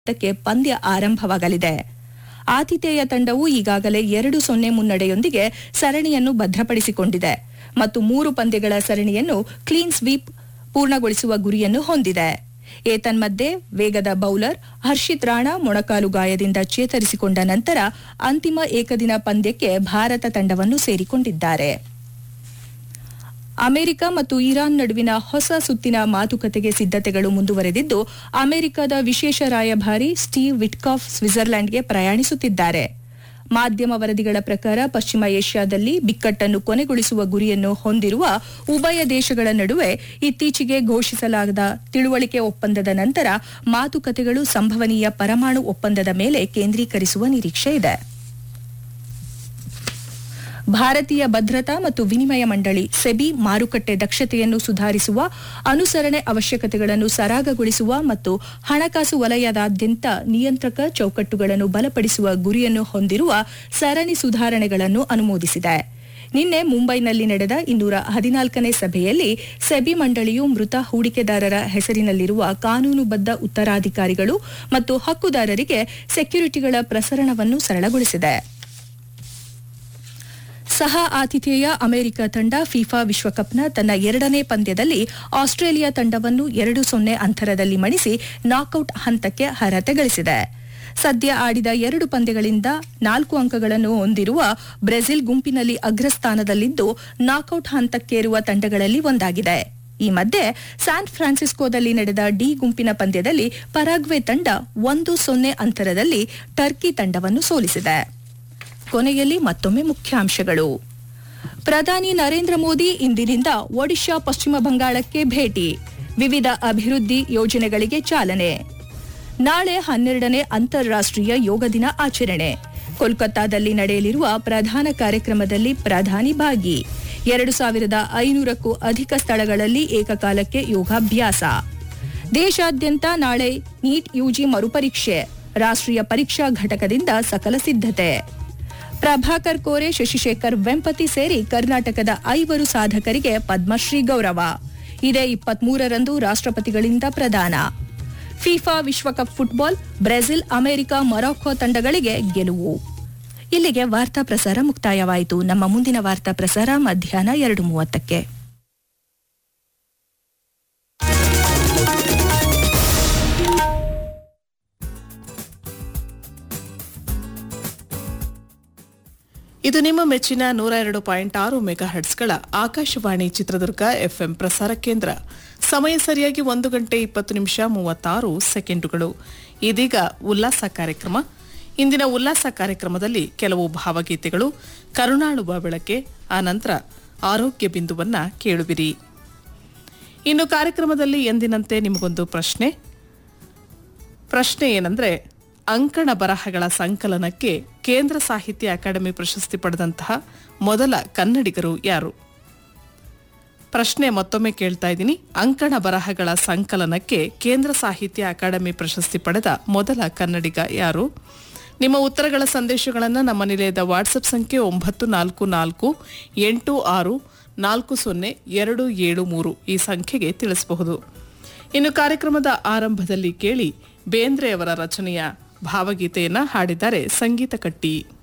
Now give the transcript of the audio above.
ಕ್ಕೆ ಪಂದ್ಯ ಆರಂಭವಾಗಲಿದೆ ಆತಿಥೇಯ ತಂಡವು ಈಗಾಗಲೇ ಎರಡು ಸೊನ್ನೆ ಮುನ್ನಡೆಯೊಂದಿಗೆ ಸರಣಿಯನ್ನು ಭದ್ರಪಡಿಸಿಕೊಂಡಿದೆ ಮತ್ತು ಮೂರು ಪಂದ್ಯಗಳ ಸರಣಿಯನ್ನು ಕ್ಲೀನ್ ಸ್ವೀಪ್ ಪೂರ್ಣಗೊಳಿಸುವ ಗುರಿಯನ್ನು ಹೊಂದಿದೆ ಏತನ್ಮಧ್ಯೆ ವೇಗದ ಬೌಲರ್ ಹರ್ಷಿತ್ ರಾಣಾ ಮೊಣಕಾಲು ಗಾಯದಿಂದ ಚೇತರಿಸಿಕೊಂಡ ನಂತರ ಅಂತಿಮ ಏಕದಿನ ಪಂದ್ಯಕ್ಕೆ ಭಾರತ ತಂಡವನ್ನು ಸೇರಿಕೊಂಡಿದ್ದಾರೆ ಅಮೆರಿಕ ಮತ್ತು ಇರಾನ್ ನಡುವಿನ ಹೊಸ ಸುತ್ತಿನ ಮಾತುಕತೆಗೆ ಸಿದ್ದತೆಗಳು ಮುಂದುವರೆದಿದ್ದು ಅಮೆರಿಕದ ವಿಶೇಷ ರಾಯಭಾರಿ ಸ್ಟೀವ್ ವಿಟ್ಕಾಫ್ ಸ್ವಿಟ್ಜರ್ಲೆಂಡ್ಗೆ ಪ್ರಯಾಣಿಸುತ್ತಿದ್ದಾರೆ ಮಾಧ್ಯಮ ವರದಿಗಳ ಪ್ರಕಾರ ಪಶ್ಚಿಮ ಏಷ್ಯಾದಲ್ಲಿ ಬಿಕ್ಕಟ್ಟನ್ನು ಕೊನೆಗೊಳಿಸುವ ಗುರಿಯನ್ನು ಹೊಂದಿರುವ ಉಭಯ ದೇಶಗಳ ನಡುವೆ ಇತ್ತೀಚೆಗೆ ಘೋಷಿಸಲಾದ ತಿಳುವಳಿಕೆ ಒಪ್ಪಂದದ ನಂತರ ಮಾತುಕತೆಗಳು ಸಂಭವನೀಯ ಪರಮಾಣು ಒಪ್ಪಂದದ ಮೇಲೆ ಕೇಂದ್ರೀಕರಿಸುವ ನಿರೀಕ್ಷೆ ಇದೆ ಭಾರತೀಯ ಭದ್ರತಾ ಮತ್ತು ವಿನಿಮಯ ಮಂಡಳಿ ಸೆಬಿ ಮಾರುಕಟ್ಟೆ ದಕ್ಷತೆಯನ್ನು ಸುಧಾರಿಸುವ ಅನುಸರಣೆ ಅವಶ್ಯಕತೆಗಳನ್ನು ಸರಾಗಗೊಳಿಸುವ ಮತ್ತು ಹಣಕಾಸು ವಲಯದಾದ್ಯಂತ ನಿಯಂತ್ರಕ ಚೌಕಟ್ಟುಗಳನ್ನು ಬಲಪಡಿಸುವ ಗುರಿಯನ್ನು ಹೊಂದಿರುವ ಸರಣಿ ಸುಧಾರಣೆಗಳನ್ನು ಅನುಮೋದಿಸಿದೆ ನಿನ್ನೆ ಮುಂಬೈನಲ್ಲಿ ನಡೆದ ಇನ್ನೂರ ಹದಿನಾಲ್ಕನೇ ಸಭೆಯಲ್ಲಿ ಸೆಬಿ ಮಂಡಳಿಯು ಮೃತ ಹೂಡಿಕೆದಾರರ ಹೆಸರಿನಲ್ಲಿರುವ ಕಾನೂನುಬದ್ಧ ಉತ್ತರಾಧಿಕಾರಿಗಳು ಮತ್ತು ಹಕ್ಕುದಾರರಿಗೆ ಸೆಕ್ಯುರಿಟಿಗಳ ಪ್ರಸರಣವನ್ನು ಸರಳಗೊಳಿಸಿದೆ ಸಹ ಆತಿಥೇಯ ಅಮೆರಿಕ ತಂಡ ಫಿಫಾ ವಿಶ್ವಕಪ್ನ ತನ್ನ ಎರಡನೇ ಪಂದ್ಯದಲ್ಲಿ ಆಸ್ಟ್ರೇಲಿಯಾ ತಂಡವನ್ನು ಎರಡು ಸೊನ್ನೆ ಅಂತರದಲ್ಲಿ ಮಣಿಸಿ ನಾಕೌಟ್ ಹಂತಕ್ಕೆ ಅರ್ಹತೆ ಗಳಿಸಿದೆ ಸದ್ಯ ಆಡಿದ ಎರಡು ಪಂದ್ಯಗಳಿಂದ ನಾಲ್ಕು ಅಂಕಗಳನ್ನು ಹೊಂದಿರುವ ಬ್ರೆಜಿಲ್ ಗುಂಪಿನಲ್ಲಿ ಅಗ್ರಸ್ಥಾನದಲ್ಲಿದ್ದು ನಾಕೌಟ್ ಹಂತಕ್ಕೇರುವ ತಂಡಗಳಲ್ಲಿ ಒಂದಾಗಿದೆ ಈ ಮಧ್ಯೆ ಸ್ಯಾನ್ ಫ್ರಾನ್ಸಿಸ್ಕೋದಲ್ಲಿ ನಡೆದ ಡಿ ಗುಂಪಿನ ಪಂದ್ಯದಲ್ಲಿ ಪರಾಗ್ವೆ ತಂಡ ಒಂದು ಸೊನ್ನೆ ಅಂತರದಲ್ಲಿ ಟರ್ಕಿ ತಂಡವನ್ನು ಸೋಲಿಸಿದೆ ಕೊನೆಯಲ್ಲಿ ಮತ್ತೊಮ್ಮೆ ಮುಖ್ಯಾಂಶಗಳು ಪ್ರಧಾನಿ ನರೇಂದ್ರ ಮೋದಿ ಇಂದಿನಿಂದ ಒಡಿಶಾ ಪಶ್ಚಿಮ ಬಂಗಾಳಕ್ಕೆ ಭೇಟಿ ವಿವಿಧ ಅಭಿವೃದ್ಧಿ ಯೋಜನೆಗಳಿಗೆ ಚಾಲನೆ ನಾಳೆ ಹನ್ನೆರಡನೇ ಅಂತಾರಾಷ್ಟೀಯ ಯೋಗ ದಿನ ಆಚರಣೆ ಕೋಲ್ಕತ್ತಾದಲ್ಲಿ ನಡೆಯಲಿರುವ ಪ್ರಧಾನ ಕಾರ್ಯಕ್ರಮದಲ್ಲಿ ಪ್ರಧಾನಿ ಭಾಗಿ ಎರಡು ಸಾವಿರದ ಐನೂರಕ್ಕೂ ಅಧಿಕ ಸ್ಥಳಗಳಲ್ಲಿ ಏಕಕಾಲಕ್ಕೆ ಯೋಗಾಭ್ಯಾಸ ದೇಶಾದ್ಯಂತ ನಾಳೆ ನೀಟ್ ಯುಜಿ ಮರುಪರೀಕ್ಷೆ ರಾಷ್ಟ್ರೀಯ ಪರೀಕ್ಷಾ ಘಟಕದಿಂದ ಸಕಲ ಸಿದ್ಧತೆ ಪ್ರಭಾಕರ್ ಕೋರೆ ಶಶಿಶೇಖರ್ ವೆಂಪತಿ ಸೇರಿ ಕರ್ನಾಟಕದ ಐವರು ಸಾಧಕರಿಗೆ ಪದ್ಮಶ್ರೀ ಗೌರವ ಇದೇ ಇಪ್ಪತ್ಮೂರರಂದು ರಾಷ್ಟ್ರಪತಿಗಳಿಂದ ಪ್ರದಾನ ಫಿಫಾ ವಿಶ್ವಕಪ್ ಫುಟ್ಬಾಲ್ ಬ್ರೆಜಿಲ್ ಅಮೆರಿಕ ಮೊರಾಕೊ ತಂಡಗಳಿಗೆ ಗೆಲುವು ಇಲ್ಲಿಗೆ ವಾರ್ತಾ ಪ್ರಸಾರ ಮುಕ್ತಾಯವಾಯಿತು ನಮ್ಮ ಮುಂದಿನ ವಾರ್ತಾ ಪ್ರಸಾರ ಮಧ್ಯಾಹ್ನ ಎರಡು ಮೂವತ್ತಕ್ಕೆ ಇದು ನಿಮ್ಮ ಮೆಚ್ಚಿನ ನೂರ ಎರಡು ಪಾಯಿಂಟ್ ಆರು ಮೆಗಾ ಹರ್ಟ್ಸ್ಗಳ ಆಕಾಶವಾಣಿ ಚಿತ್ರದುರ್ಗ ಎಫ್ಎಂ ಪ್ರಸಾರ ಕೇಂದ್ರ ಸಮಯ ಸರಿಯಾಗಿ ಒಂದು ಗಂಟೆ ಇಪ್ಪತ್ತು ನಿಮಿಷ ಮೂವತ್ತಾರು ಸೆಕೆಂಡುಗಳು ಇದೀಗ ಉಲ್ಲಾಸ ಕಾರ್ಯಕ್ರಮ ಇಂದಿನ ಉಲ್ಲಾಸ ಕಾರ್ಯಕ್ರಮದಲ್ಲಿ ಕೆಲವು ಭಾವಗೀತೆಗಳು ಕರುಣಾಳುವ ಬೆಳಕೆ ಆನಂತರ ಆರೋಗ್ಯ ಬಿಂದುವನ್ನ ಕೇಳುವಿರಿ ಇನ್ನು ಕಾರ್ಯಕ್ರಮದಲ್ಲಿ ಎಂದಿನಂತೆ ನಿಮಗೊಂದು ಪ್ರಶ್ನೆ ಪ್ರಶ್ನೆ ಏನಂದ್ರೆ ಅಂಕಣ ಬರಹಗಳ ಸಂಕಲನಕ್ಕೆ ಕೇಂದ್ರ ಸಾಹಿತ್ಯ ಅಕಾಡೆಮಿ ಪ್ರಶಸ್ತಿ ಪಡೆದಂತಹ ಮೊದಲ ಕನ್ನಡಿಗರು ಯಾರು ಪ್ರಶ್ನೆ ಮತ್ತೊಮ್ಮೆ ಕೇಳ್ತಾ ಇದ್ದೀನಿ ಅಂಕಣ ಬರಹಗಳ ಸಂಕಲನಕ್ಕೆ ಕೇಂದ್ರ ಸಾಹಿತ್ಯ ಅಕಾಡೆಮಿ ಪ್ರಶಸ್ತಿ ಪಡೆದ ಮೊದಲ ಕನ್ನಡಿಗ ಯಾರು ನಿಮ್ಮ ಉತ್ತರಗಳ ಸಂದೇಶಗಳನ್ನು ನಮ್ಮ ನಿಲಯದ ವಾಟ್ಸಪ್ ಸಂಖ್ಯೆ ಒಂಬತ್ತು ನಾಲ್ಕು ನಾಲ್ಕು ಎಂಟು ಆರು ನಾಲ್ಕು ಸೊನ್ನೆ ಎರಡು ಏಳು ಮೂರು ಈ ಸಂಖ್ಯೆಗೆ ತಿಳಿಸಬಹುದು ಇನ್ನು ಕಾರ್ಯಕ್ರಮದ ಆರಂಭದಲ್ಲಿ ಕೇಳಿ ಬೇಂದ್ರೆಯವರ ರಚನೆಯ ಭಾವಗೀತೆಯನ್ನ ಹಾಡಿದ್ದಾರೆ ಸಂಗೀತ ಕಟ್ಟಿ